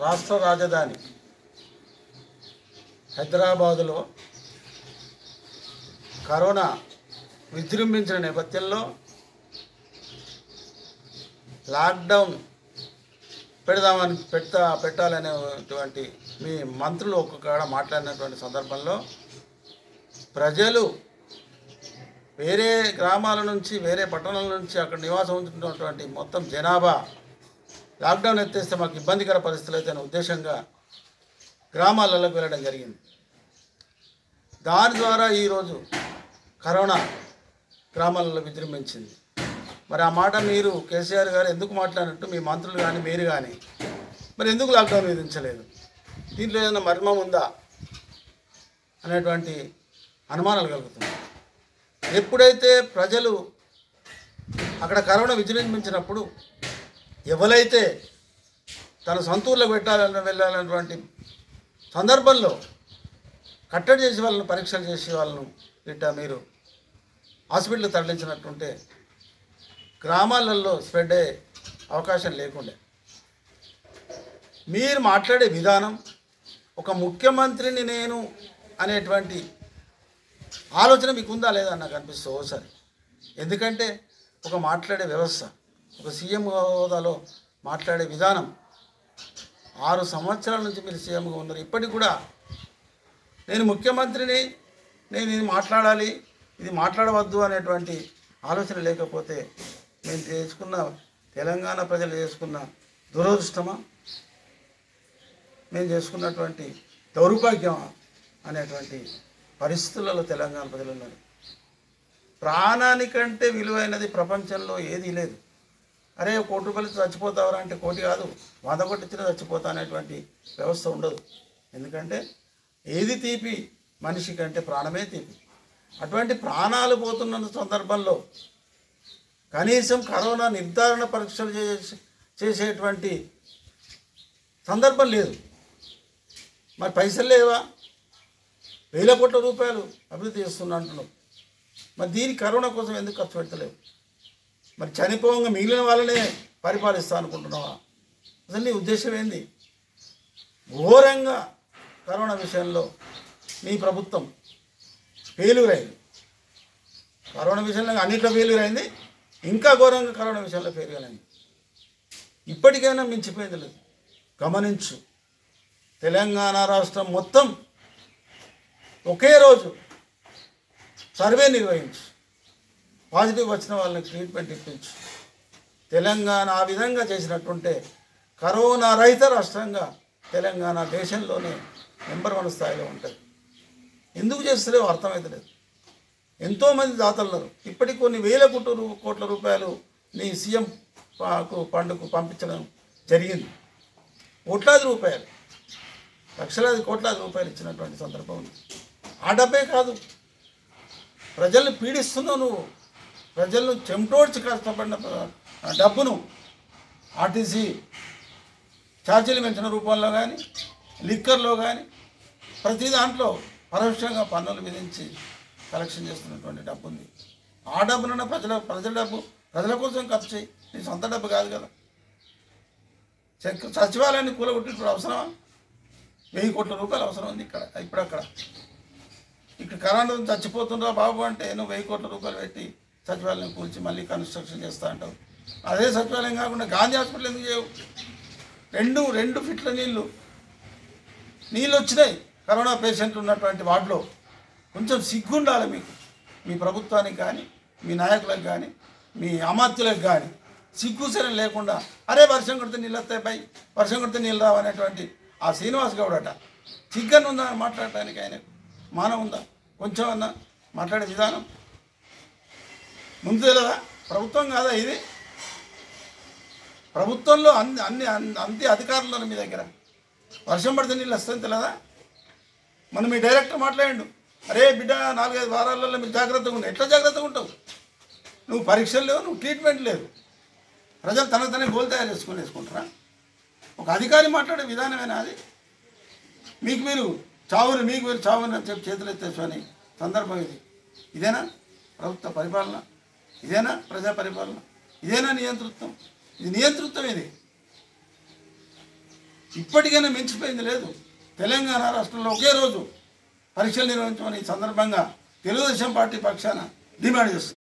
రాష్ట్ర రాజధాని హైదరాబాదులో కరోనా విజృంభించిన నేపథ్యంలో లాక్డౌన్ పెడదామని పెడతా పెట్టాలనేటువంటి మీ మంత్రులు ఒక్కొక్క మాట్లాడినటువంటి సందర్భంలో ప్రజలు వేరే గ్రామాల నుంచి వేరే పట్టణాల నుంచి అక్కడ నివాసం ఉంటున్నటువంటి మొత్తం జనాభా లాక్డౌన్ ఎత్తేస్తే మాకు ఇబ్బందికర పరిస్థితులు అయితే అనే ఉద్దేశంగా గ్రామాలలోకి వెళ్ళడం జరిగింది దాని ద్వారా ఈరోజు కరోనా గ్రామాలలో విజృంభించింది మరి ఆ మాట మీరు కేసీఆర్ గారు ఎందుకు మాట్లాడినట్టు మీ మంత్రులు కానీ మీరు కానీ మరి ఎందుకు లాక్డౌన్ విధించలేదు దీంట్లో ఏదైనా మర్మం ఉందా అనేటువంటి అనుమానాలు కలుగుతున్నాయి ఎప్పుడైతే ప్రజలు అక్కడ కరోనా విజృంభించినప్పుడు ఎవరైతే తన సొంతూరులో పెట్టాలని వెళ్ళాలన్నటువంటి సందర్భంలో కట్టడి చేసి వాళ్ళని పరీక్షలు చేసి వాళ్ళను ఇట్లా మీరు హాస్పిటల్ తరలించినట్టుంటే గ్రామాలలో స్ప్రెడ్ అయ్యే అవకాశం లేకుండే మీరు మాట్లాడే విధానం ఒక ముఖ్యమంత్రిని నేను అనేటువంటి ఆలోచన మీకు ఉందా లేదా నాకు అనిపిస్తుంది ఓసారి ఎందుకంటే ఒక మాట్లాడే వ్యవస్థ ఒక సీఎం హోదాలో మాట్లాడే విధానం ఆరు సంవత్సరాల నుంచి మీరు సీఎంగా ఉన్నారు ఇప్పటికి కూడా నేను ముఖ్యమంత్రిని నేను ఇది మాట్లాడాలి ఇది మాట్లాడవద్దు అనేటువంటి ఆలోచన లేకపోతే మేము చేసుకున్న తెలంగాణ ప్రజలు చేసుకున్న దురదృష్టమా మేము చేసుకున్నటువంటి దౌర్భాగ్యమా అనేటువంటి పరిస్థితులలో తెలంగాణ ప్రజలు ఉన్నారు ప్రాణానికంటే విలువైనది ప్రపంచంలో ఏదీ లేదు అరే ఒక కోటి రూపాయలు చచ్చిపోతావరా అంటే కోటి కాదు వంద కోటి ఇచ్చినా చచ్చిపోతా అనేటువంటి వ్యవస్థ ఉండదు ఎందుకంటే ఏది తీపి మనిషి కంటే ప్రాణమే తీపి అటువంటి ప్రాణాలు పోతున్న సందర్భంలో కనీసం కరోనా నిర్ధారణ పరీక్షలు చేసే చేసేటువంటి సందర్భం లేదు మరి పైసలు లేవా వేల కోట్ల రూపాయలు అభివృద్ధి చేస్తున్నా అంటున్నావు మరి దీని కరోనా కోసం ఎందుకు ఖర్చు పెడతలేవు మరి చనిపోగా మిగిలిన వాళ్ళనే పరిపాలిస్తా అనుకుంటున్నావా అసలు నీ ఉద్దేశం ఏంది ఘోరంగా కరోనా విషయంలో నీ ప్రభుత్వం ఫెయిల్యూర్ అయింది కరోనా విషయంలో అన్నింటిలో ఫెయిల్యూర్ అయింది ఇంకా ఘోరంగా కరోనా విషయంలో ఫెయిల్యూర్ అయింది ఇప్పటికైనా మించిపోయింది లేదు గమనించు తెలంగాణ రాష్ట్రం మొత్తం ఒకే రోజు సర్వే నిర్వహించు పాజిటివ్ వచ్చిన వాళ్ళకి ట్రీట్మెంట్ ఇప్పించు తెలంగాణ ఆ విధంగా చేసినట్టుంటే కరోనా రహిత రాష్ట్రంగా తెలంగాణ దేశంలోనే నెంబర్ వన్ స్థాయిలో ఉంటుంది ఎందుకు చేస్తలేవో అర్థమవుతలేదు ఎంతోమంది దాతలు ఉన్నారు ఇప్పటికి కొన్ని వేల కోట్ల రూ- కోట్ల రూపాయలు నీ సీఎం పాకు పండుగకు పంపించడం జరిగింది కోట్లాది రూపాయలు లక్షలాది కోట్లాది రూపాయలు ఇచ్చినటువంటి సందర్భం ఉంది ఆ డబ్బే కాదు ప్రజల్ని పీడిస్తున్నావు నువ్వు ప్రజలను చెమటోడ్చి కష్టపడిన ప్ర- డబ్బును ఆర్టీసీ ఛార్జీలు పెంచిన రూపంలో కానీ లిక్కర్లో కానీ ప్రతి దాంట్లో పరోక్షంగా పన్నులు విధించి కలెక్షన్ చేస్తున్నటువంటి డబ్బు ఉంది ఆ డబ్బునన్న ప్రజల ప్రజల డబ్బు ప్రజల కోసం ఖర్చు చేయి నీ సొంత డబ్బు కాదు కదా చెక్- సచివాలయాన్ని కూలగొట్టి ఇప్పుడు అవసరమా వెయ్యి కోట్ల రూపాయలు అవసరం ఉంది ఇక్కడ ఇప్పుడు అక్కడ ఇక్కడ కరోనా చచ్చిపోతుండ్రా బాబు అంటే నువ్వు వెయ్యి కోట్ల రూపాయలు పెట్టి సచివాలయం కూల్చి మళ్ళీ కన్స్ట్రక్షన్ చేస్తా అంటావు అదే సచివాలయం కాకుండా గాంధీ హాస్పిటల్ ఎందుకు చేయవు రెండు రెండు ఫిట్ల నీళ్ళు నీళ్ళు వచ్చినాయి కరోనా పేషెంట్లు ఉన్నటువంటి వార్డులో కొంచెం సిగ్గుండాలి మీకు మీ ప్రభుత్వానికి కానీ మీ నాయకులకు కానీ మీ అమాత్యులకు కానీ సిగ్గు సరే లేకుండా అరే వర్షం కొడితే నీళ్ళు వస్తాయి పై వర్షం కొడితే నీళ్ళు రావు అనేటువంటి ఆ శ్రీనివాస్ గౌడ్ అట చిగ్గన్ ఉందా మాట్లాడటానికి ఆయనకు మానం ఉందా కొంచెం అన్నా మాట్లాడే విధానం ముందు తెలియదా ప్రభుత్వం కాదా ఇది ప్రభుత్వంలో అన్ని అన్ని అన్ని అంతే అధికారులు ఉన్నారు మీ దగ్గర వర్షం పడితే నీళ్ళు వస్తుంది తెలియదా మన మీ డైరెక్టర్ మాట్లాడిండు అరే బిడ్డ నాలుగైదు వారాలలో మీరు జాగ్రత్తగా ఉండు ఎట్లా జాగ్రత్తగా ఉంటావు నువ్వు పరీక్షలు లేవు నువ్వు ట్రీట్మెంట్ లేదు ప్రజలు తన తనే గోల్ తయారు చేసుకొని వేసుకుంటారా ఒక అధికారి మాట్లాడే విధానమేనా అది మీకు మీరు చావుని మీకు మీరు చావుని అని చెప్పి చేతులు ఎత్తేసుకొని సందర్భం ఇది ఇదేనా ప్రభుత్వ పరిపాలన ఇదేనా ప్రజా పరిపాలన ఇదేనా నియంతృత్వం ఇది నియంతృత్వం ఇది ఇప్పటికైనా మించిపోయింది లేదు తెలంగాణ రాష్ట్రంలో ఒకే రోజు పరీక్షలు నిర్వహించమని ఈ సందర్భంగా తెలుగుదేశం పార్టీ పక్షాన డిమాండ్ చేస్తుంది